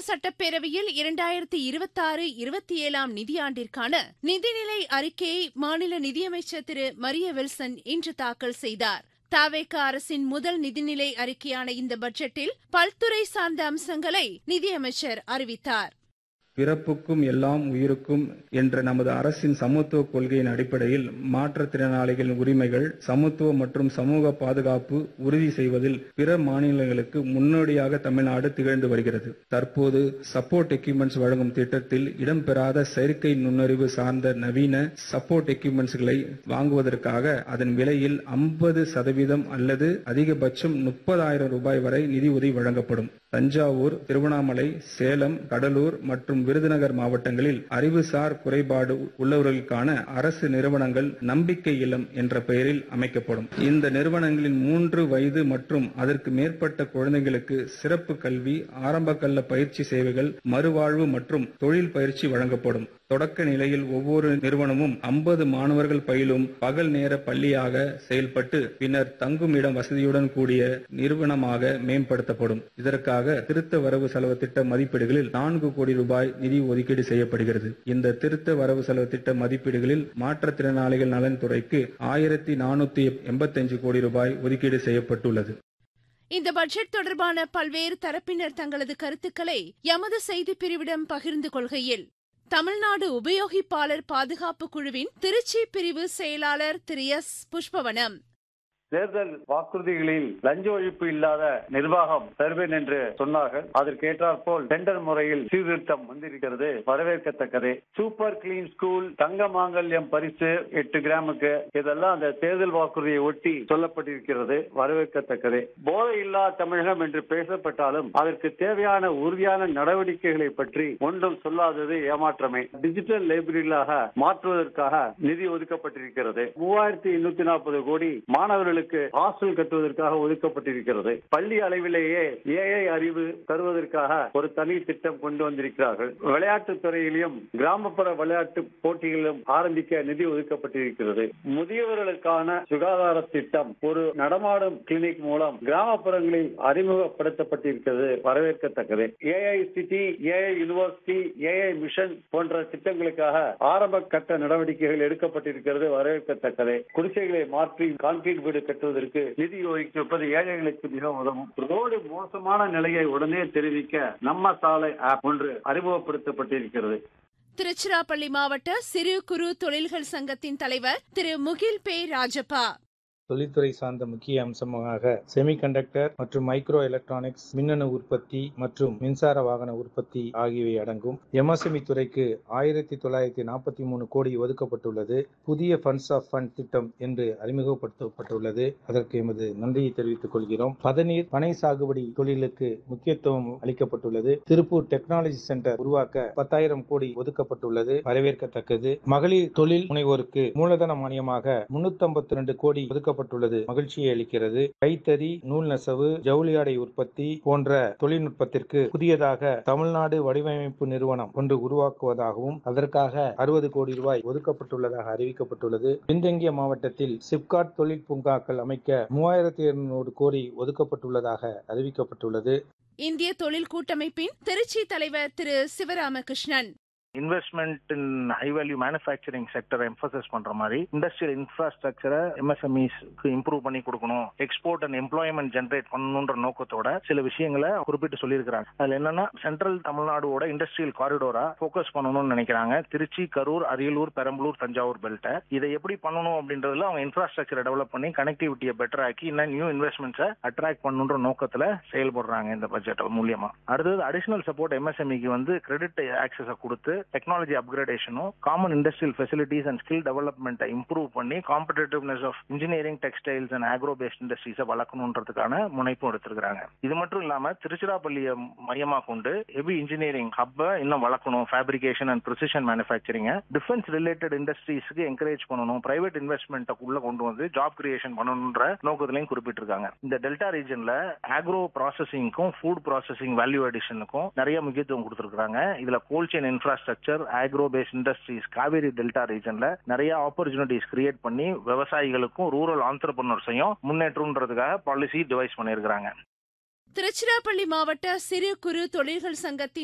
சட்டப்பேரவையில் இரண்டாயிரத்தி இருபத்தாறு இருபத்தி ஏழாம் நிதியாண்டிற்கான நிதிநிலை அறிக்கையை மாநில நிதியமைச்சர் திரு மரிய வில்சன் இன்று தாக்கல் செய்தார் தாவேக அரசின் முதல் நிதிநிலை அறிக்கையான இந்த பட்ஜெட்டில் பல்துறை சார்ந்த அம்சங்களை நிதியமைச்சர் அறிவித்தார் பிறப்புக்கும் எல்லாம் உயிருக்கும் என்ற நமது அரசின் சமத்துவ கொள்கையின் அடிப்படையில் மாற்றுத்திறனாளிகளின் உரிமைகள் சமத்துவம் மற்றும் சமூக பாதுகாப்பு உறுதி செய்வதில் பிற மாநிலங்களுக்கு முன்னோடியாக தமிழ்நாடு திகழ்ந்து வருகிறது தற்போது சப்போர்ட் எக்யூப்மெண்ட்ஸ் வழங்கும் திட்டத்தில் இடம்பெறாத செயற்கை நுண்ணறிவு சார்ந்த நவீன சப்போர்ட் எக்யூப்மெண்ட்ஸ்களை வாங்குவதற்காக அதன் விலையில் ஐம்பது சதவீதம் அல்லது அதிகபட்சம் முப்பதாயிரம் ரூபாய் வரை நிதி உதவி வழங்கப்படும் தஞ்சாவூர் திருவண்ணாமலை சேலம் கடலூர் மற்றும் விருதுநகர் மாவட்டங்களில் அறிவுசார் குறைபாடு உள்ளவர்களுக்கான அரசு நிறுவனங்கள் நம்பிக்கை இல்லம் என்ற பெயரில் அமைக்கப்படும் இந்த நிறுவனங்களின் மூன்று வயது மற்றும் அதற்கு மேற்பட்ட குழந்தைகளுக்கு சிறப்பு கல்வி ஆரம்ப கல்ல பயிற்சி சேவைகள் மறுவாழ்வு மற்றும் தொழில் பயிற்சி வழங்கப்படும் தொடக்க நிலையில் ஒவ்வொரு நிறுவனமும் ஐம்பது மாணவர்கள் பயிலும் பகல் நேர பள்ளியாக செயல்பட்டு பின்னர் தங்கும் இடம் வசதியுடன் கூடிய நிறுவனமாக மேம்படுத்தப்படும் இதற்காக திருத்த வரவு செலவு திட்ட மதிப்பீடுகளில் நான்கு கோடி ரூபாய் நிதி ஒதுக்கீடு செய்யப்படுகிறது இந்த திருத்த வரவு செலவு திட்ட மதிப்பீடுகளில் மாற்றுத்திறனாளிகள் நலன்துறைக்கு ஆயிரத்தி நானூத்தி எண்பத்தஞ்சு கோடி ரூபாய் ஒதுக்கீடு செய்யப்பட்டுள்ளது இந்த பட்ஜெட் தொடர்பான பல்வேறு தரப்பினர் தங்களது கருத்துக்களை எமது செய்திப் பிரிவிடம் பகிர்ந்து கொள்கையில் தமிழ்நாடு உபயோகிப்பாளர் பாதுகாப்பு குழுவின் திருச்சி பிரிவு செயலாளர் திரு எஸ் புஷ்பவனம் தேர்தல் வாக்குறுதிகளில் லஞ்ச ஒழிப்பு இல்லாத நிர்வாகம் தருவேன் என்று சொன்னார்கள் அதற்கேற்றாற் போல் டெண்டர் முறையில் சீர்திருத்தம் வந்திருக்கிறது வரவேற்கத்தக்கதே சூப்பர் கிளீன் ஸ்கூல் தங்க மாங்கல்யம் பரிசு எட்டு கிராமுக்கு இதெல்லாம் அந்த தேர்தல் வாக்குறுதியை ஒட்டி சொல்லப்பட்டிருக்கிறது வரவேற்கத்தக்கதே போதை இல்லா தமிழகம் என்று பேசப்பட்டாலும் அதற்கு தேவையான உறுதியான நடவடிக்கைகளை பற்றி ஒன்றும் சொல்லாதது ஏமாற்றமே டிஜிட்டல் லைப்ரரிகளாக மாற்றுவதற்காக நிதி ஒதுக்கப்பட்டிருக்கிறது மூவாயிரத்தி எண்ணூத்தி நாற்பது கோடி மாணவர்களுக்கு ஹாஸ்டல் கட்டுவதற்காக ஒதுக்கப்பட்டிருக்கிறது பள்ளி அளவிலேயே ஏஐ அறிவு தருவதற்காக ஒரு தனி திட்டம் கொண்டு வந்திருக்கிறார்கள் விளையாட்டுத் துறையிலும் கிராமப்புற விளையாட்டு போட்டிகளிலும் ஆரம்பிக்க நிதி ஒதுக்கப்பட்டிருக்கிறது முதியவர்களுக்கான சுகாதார திட்டம் ஒரு நடமாடும் கிளினிக் மூலம் கிராமப்புறங்களில் அறிமுகப்படுத்தப்பட்டிருக்கிறது வரவேற்கத்தக்கது AI city AI university AI mission போன்ற திட்டங்களுக்காக ஆரம்ப கட்ட நடவடிக்கைகள் எடுக்கப்பட்டிருக்கிறது வரவேற்கத்தக்கது குடிசைகளை மாற்றி கான்கிரீட் வீடு கட்டுவதற்கு நிதி ஒதுக்கியிருப்பது ஏழைகளுக்கு மிக உதவும் ரோடு மோசமான நிலையை உடனே தெரிவிக்க நம்ம சாலை ஆப் ஒன்று அறிமுகப்படுத்தப்பட்டிருக்கிறது திருச்சிராப்பள்ளி மாவட்ட சிறு குறு தொழில்கள் சங்கத்தின் தலைவர் திரு முகில் பே ராஜப்பா தொழில்துறை சார்ந்த முக்கிய அம்சமாக செமிகண்டக்டர் மற்றும் மைக்ரோ எலக்ட்ரானிக்ஸ் மின்னணு உற்பத்தி மற்றும் மின்சார வாகன உற்பத்தி ஆகியவை அடங்கும் எம்எஸ்எம்இ துறைக்கு ஆயிரத்தி தொள்ளாயிரத்தி நாற்பத்தி மூணு கோடி ஒதுக்கப்பட்டுள்ளது புதிய ஃபண்ட்ஸ் ஆஃப் ஃபண்ட் திட்டம் என்று அறிமுகப்படுத்தப்பட்டுள்ளது அதற்கு எமது நன்றியை தெரிவித்துக் கொள்கிறோம் பதநீர் பனை சாகுபடி தொழிலுக்கு முக்கியத்துவம் அளிக்கப்பட்டுள்ளது திருப்பூர் டெக்னாலஜி சென்டர் உருவாக்க பத்தாயிரம் கோடி ஒதுக்கப்பட்டுள்ளது வரவேற்கத்தக்கது மகளிர் தொழில் முனைவோருக்கு மூலதன மானியமாக முன்னூத்தி ரெண்டு கோடி ஒதுக்கப்பட்டுள்ளது மகிழ்ச்சியை அளிக்கிறது கைத்தறி நூல் நெசவு ஜவுளி ஆடை உற்பத்தி போன்ற தொழில்நுட்பத்திற்கு புதியதாக தமிழ்நாடு வடிவமைப்பு நிறுவனம் ஒன்று உருவாக்குவதாகவும் அதற்காக அறுபது கோடி ரூபாய் ஒதுக்கப்பட்டுள்ளதாக அறிவிக்கப்பட்டுள்ளது பின்தங்கிய மாவட்டத்தில் சிப்காட் தொழில் பூங்காக்கள் அமைக்க மூவாயிரத்தி இருநூறு கோடி ஒதுக்கப்பட்டுள்ளதாக அறிவிக்கப்பட்டுள்ளது இந்திய தொழில் கூட்டமைப்பின் திருச்சி தலைவர் திரு Sivaramakrishnan investment in high value manufacturing செக்டரை எம்பசைஸ் பண்ற மாதிரி இண்டஸ்ட்ரியல் இன்ஃப்ராஸ்ட்ரக்சரை எம்எஸ்எம்இஸ்க்கு இம்ப்ரூவ் பண்ணி கொடுக்கணும் எக்ஸ்போர்ட் அண்ட் எம்ப்ளாய்மெண்ட் ஜென்ரேட் பண்ணணுன்ற நோக்கத்தோட சில விஷயங்களை குறிப்பிட்டு சொல்லியிருக்கிறாங்க அதுல என்னன்னா சென்ட்ரல் தமிழ்நாடோட இண்டஸ்ட்ரியல் காரிடோரா ஃபோக்கஸ் பண்ணணும்னு நினைக்கிறாங்க திருச்சி கரூர் அரியலூர் பெரம்பலூர் தஞ்சாவூர் பெல்ட்டை இதை எப்படி பண்ணணும் அப்படின்றதுல அவங்க இன்ஃப்ராஸ்ட்ரக்சரை டெவலப் பண்ணி கனெக்டிவிட்டியை பெட்டர் ஆக்கி இன்னும் நியூ இன்வெஸ்ட்மெண்ட்ஸை அட்ராக்ட் பண்ணணுன்ற நோக்கத்துல செயல்படுறாங்க இந்த பட்ஜெட் மூலியமா அடுத்தது அடிஷனல் சப்போர்ட் எம்எஸ்எம்இக்கு வந்து கிரெடிட் ஆக்சஸை கொடுத்து டெக்னாலஜி அப்கிரேடேஷனும் common industrial facilities and skill டெவலப்மெண்ட்டை இம்ப்ரூவ் பண்ணி competitiveness of engineering textiles and agro based இண்டஸ்ட்ரீஸை வளர்க்கணுன்றதுக்கான முனைப்பும் எடுத்திருக்காங்க இது மட்டும் இல்லாம திருச்சிராப்பள்ளியை மையமா கொண்டு ஹெவி இன்ஜினியரிங் ஹப்பை இன்னும் வளர்க்கணும் fabrication and precision manufacturing defence related இண்டஸ்ட்ரீஸ்க்கு என்கரேஜ் பண்ணணும் பிரைவேட் இன்வெஸ்ட்மெண்ட்டை உள்ள கொண்டு வந்து ஜாப் கிரியேஷன் பண்ணணுன்ற நோக்கத்திலையும் குறிப்பிட்டிருக்காங்க இந்த டெல்டா ரீஜன்ல ஆக்ரோ ப்ராசஸிங்க்கும் ஃபுட் ப்ராசஸிங் வேல்யூ அடிஷனுக்கும் நிறைய முக்கியத்துவம் கொடுத்திருக்காங்க இதுல cold chain infrastructure agro base industries Kaveri delta ரீஜன்ல நிறைய ஆப்பர்ச்சுனிட்டிஸ் கிரியேட் பண்ணி விவசாயிகளுக்கும் ரூரல் ஆண்டர்பிரினர்ஸையும் முன்னேற்றம்ன்றதுக்காக பாலிசி டிவைஸ் பண்ணியிருக்கிறாங்க திருச்சிராப்பள்ளி மாவட்ட சிறு குறு தொழில்கள் சங்கத்தின்